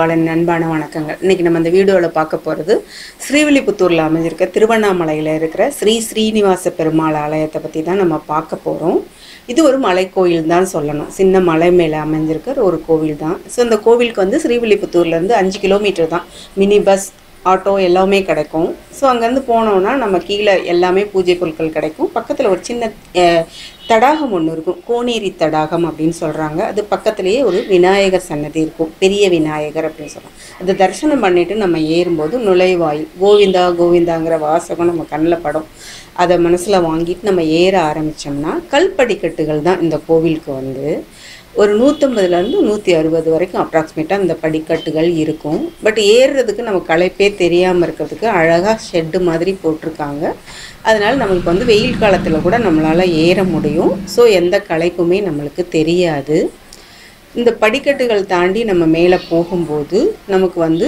பாலன் அன்பான வணக்கங்கள் இன்னைக்கு நம்ம இந்த வீடியோவில் பார்க்க போகிறது ஸ்ரீவில்லிபுத்தூரில் அமைஞ்சிருக்க திருவண்ணாமலையில் இருக்கிற ஸ்ரீ ஸ்ரீனிவாச பெருமாள் ஆலயத்தை பற்றி தான் நம்ம பார்க்க போகிறோம் இது ஒரு மலை கோயில் தான் சொல்லணும் சின்ன மலை மேலே அமைஞ்சிருக்கிற ஒரு கோவில் தான் ஸோ இந்த கோவிலுக்கு வந்து ஸ்ரீவில்லிபுத்தூர்லேருந்து அஞ்சு கிலோமீட்டர் தான் மினி பஸ் ஆட்டோ எல்லாமே கிடைக்கும் ஸோ அங்கேருந்து போனோன்னா நம்ம கீழே எல்லாமே பூஜை பொருட்கள் கிடைக்கும் பக்கத்தில் ஒரு சின்ன அஹ், தடாகம் ஒன்று இருக்கும் கோனேரி தடாகம் அப்படின்னு சொல்கிறாங்க அது பக்கத்துலேயே ஒரு விநாயகர் சன்னதி இருக்கும் பெரிய விநாயகர் அப்படின்னு சொல்கிறாங்க அதை தரிசனம் பண்ணிட்டு நம்ம ஏறும்போது நுழைவாயில் கோவிந்தா கோவிந்தாங்கிற வாசகம் நம்ம கண்ணில் படும் அதை மனசில் வாங்கிட்டு நம்ம ஏற ஆரம்பித்தோம்னா கல்படிக்கட்டுகள் தான் இந்த கோவிலுக்கு வந்து ஒரு நூற்றம்பதுலேருந்து நூற்றி அறுபது வரைக்கும் அப்ராக்சிமேட்டாக இந்த படிக்கட்டுகள் இருக்கும் பட் ஏறுறதுக்கு நம்ம களைப்பே தெரியாமல் இருக்கிறதுக்கு அழகாக ஷெட்டு மாதிரி போட்டிருக்காங்க அதனால் நம்மளுக்கு வந்து வெயில் காலத்தில் கூட நம்மளால் ஏற முடியும் ஸோ எந்த களைப்புமே நம்மளுக்கு தெரியாது இந்த படிக்கட்டுகள் தாண்டி நம்ம மேலே போகும்போது நமக்கு வந்து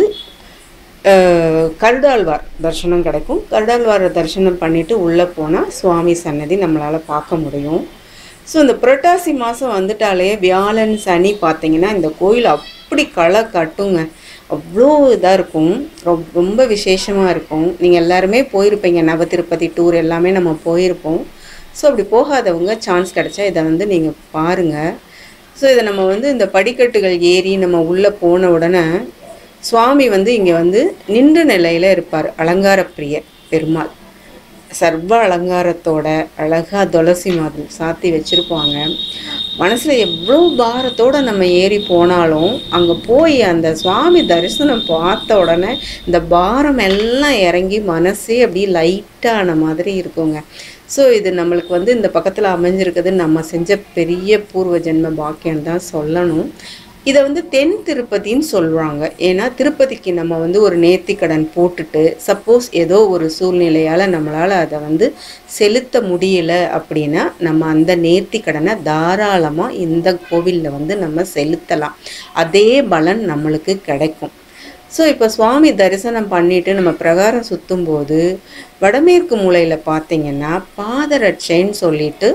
அஹ், கருடாழ்வார் தரிசனம் கிடைக்கும் கருடாழ்வாரை தரிசனம் பண்ணிட்டு உள்ளே போனால் சுவாமி சன்னதி நம்மளால் பார்க்க முடியும் ஸோ இந்த புரட்டாசி மாதம் வந்துட்டாலே வியாழன் சனி பார்த்தீங்கன்னா இந்த கோயில் அப்படி களை கட்டுங்க அவ்வளோ இதாக இருக்கும் ரொ- ரொம்ப விசேஷமாக இருக்கும் நீங்கள் எல்லாருமே போயிருப்பீங்க நவ திருப்பதி டூர் எல்லாமே நம்ம போயிருப்போம் ஸோ அப்படி போகாதவங்க சான்ஸ் கிடைச்சா இதை வந்து நீங்கள் பாருங்கள் ஸோ இதை நம்ம வந்து இந்த படிக்கட்டுகள் ஏறி நம்ம உள்ளே போன உடனே சுவாமி வந்து இங்கே வந்து நின்ற நிலையில் இருப்பார் அலங்கார பிரியர் பெருமாள் சர்வ அலங்காரத்தோட அழகாக துளசி மாதிரி சாத்தி வச்சுருப்பாங்க மனசில் எவ்வளோ பாரத்தோட நம்ம ஏறி போனாலும் அங்கே போய் அந்த சுவாமி தரிசனம் பார்த்த உடனே இந்த பாரம் எல்லாம் இறங்கி மனசே அப்படியே லைட்டான மாதிரி இருக்குங்க ஸோ இது நம்மளுக்கு வந்து இந்த பக்கத்தில் அமைஞ்சிருக்குது நம்ம செஞ்ச பெரிய பூர்வ ஜென்ம பாக்கியம் தான் சொல்லணும் இதை வந்து தென் திருப்பதின்னு சொல்லுவாங்க ஏன்னா திருப்பதிக்கு நம்ம வந்து ஒரு நேர்த்திக்கடன் போட்டுட்டு சப்போஸ் ஏதோ ஒரு சூழ்நிலையால் நம்மளால் அதை வந்து செலுத்த முடியல அப்படின்னா நம்ம அந்த நேர்த்திக்கடனை தாராளமாக இந்த கோவிலில் வந்து நம்ம செலுத்தலாம் அதே பலன் நம்மளுக்கு கிடைக்கும் ஸோ இப்போ சுவாமி தரிசனம் பண்ணிட்டு நம்ம பிரகாரம் சுற்றும்போது வடமேற்கு மூலையில் பார்த்தீங்கன்னா பாதரட்சைன்னு சொல்லிட்டு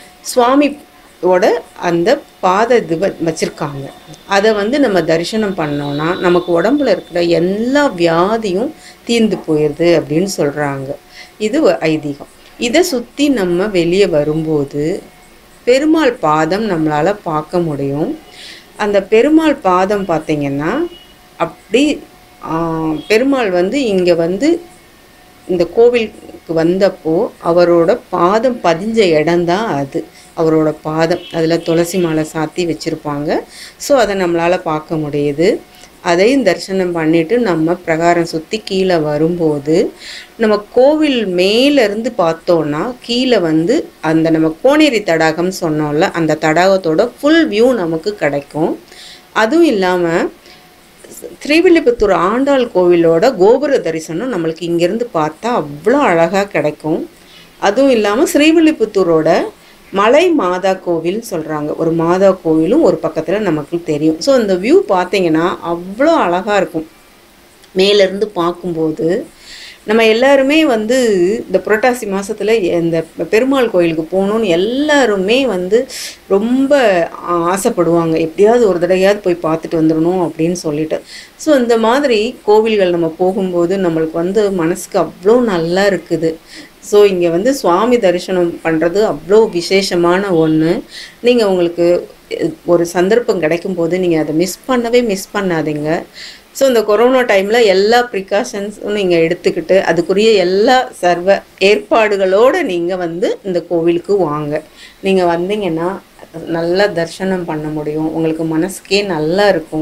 சுவாமியோட அந்த பாத இது வ- வச்சிருக்காங்க அதை வந்து நம்ம தரிசனம் பண்ணோம்னா நமக்கு உடம்புல இருக்கிற எல்லா வியாதியும் தீர்ந்து போயிடுது அப்படின்னு சொல்கிறாங்க இது ஒரு ஐதீகம் இதை சுற்றி நம்ம வெளியே வரும்போது பெருமாள் பாதம் நம்மளால் பார்க்க முடியும் அந்த பெருமாள் பாதம் பார்த்தீங்கன்னா அப்படி ஆ, பெருமாள் வந்து இங்கே வந்து இந்த கோவிலுக்கு வந்தப்போ அவரோட பாதம் பதிஞ்ச இடம்தான் அது அவரோட பாதம் அதில் துளசி மாலை சாத்தி வச்சுருப்பாங்க ஸோ அதை நம்மளால் பார்க்க முடியுது அதையும் தரிசனம் பண்ணிட்டு நம்ம பிரகாரம் சுற்றி கீழே வரும்போது நம்ம கோவில் மேலேருந்து பார்த்தோன்னா கீழே வந்து அந்த நம்ம கோனேரி தடாகம் சொன்னோம்ல அந்த தடாகத்தோட ஃபுல் வியூ நமக்கு கிடைக்கும் அதுவும் இல்லாமல் ஸ்ரீவில்லிபுத்தூர் ஆண்டாள் கோவிலோட கோபுர தரிசனம் நம்மளுக்கு இங்கேருந்து பார்த்தா அவ்வளோ அழகாக கிடைக்கும் அதுவும் இல்லாமல் ஸ்ரீவில்லிபுத்தூரோட மலை மாதா கோவில் சொல்கிறாங்க ஒரு மாதா கோவிலும் ஒரு பக்கத்தில் நமக்கு தெரியும் ஸோ அந்த வியூ பார்த்தீங்கன்னா அவ்வளோ அழகாக இருக்கும் மேலேருந்து பார்க்கும்போது நம்ம எல்லாருமே வந்து இந்த புரட்டாசி மாதத்தில் இந்த பெருமாள் கோயிலுக்கு போகணுன்னு எல்லாருமே வந்து ரொம்ப ஆ- ஆசைப்படுவாங்க எப்படியாவது ஒரு தடவையாவது போய் பார்த்துட்டு வந்துடணும் அப்படின்னு சொல்லிட்டு ஸோ இந்த மாதிரி கோவில்கள் நம்ம போகும்போது நம்மளுக்கு வந்து மனசுக்கு அவ்வளோ நல்லா இருக்குது ஸோ இங்கே வந்து சுவாமி தரிசனம் பண்ணுறது அவ்வளோ விசேஷமான ஒன்று நீங்கள் உங்களுக்கு அஹ், ஒரு சந்தர்ப்பம் கிடைக்கும்போது நீங்கள் அதை மிஸ் பண்ணவே மிஸ் பண்ணாதீங்க ஸோ இந்த கொரோனா டைமில் எல்லா ப்ரிகாஷன்ஸும் நீங்கள் எடுத்துக்கிட்டு அதுக்குரிய எல்லா சர்வ ஏற்பாடுகளோடு நீங்கள் வந்து இந்த கோவிலுக்கு வாங்க நீங்கள் வந்தீங்கன்னா நல்லா தரிசனம் பண்ண முடியும் உங்களுக்கு மனசுக்கே நல்லா இருக்கும்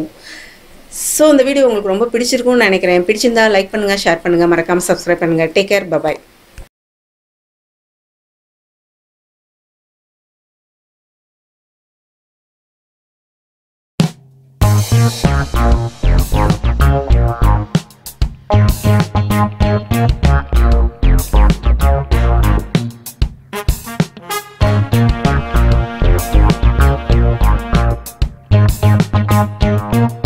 ஸோ இந்த வீடியோ உங்களுக்கு ரொம்ப பிடிச்சிருக்கும்னு நினைக்கிறேன் பிடிச்சிருந்தா லைக் பண்ணுங்கள் ஷேர் பண்ணுங்கள் மறக்காமல் சப்ஸ்கிரைப் பண்ணுங்கள் take care bye bye Thank you.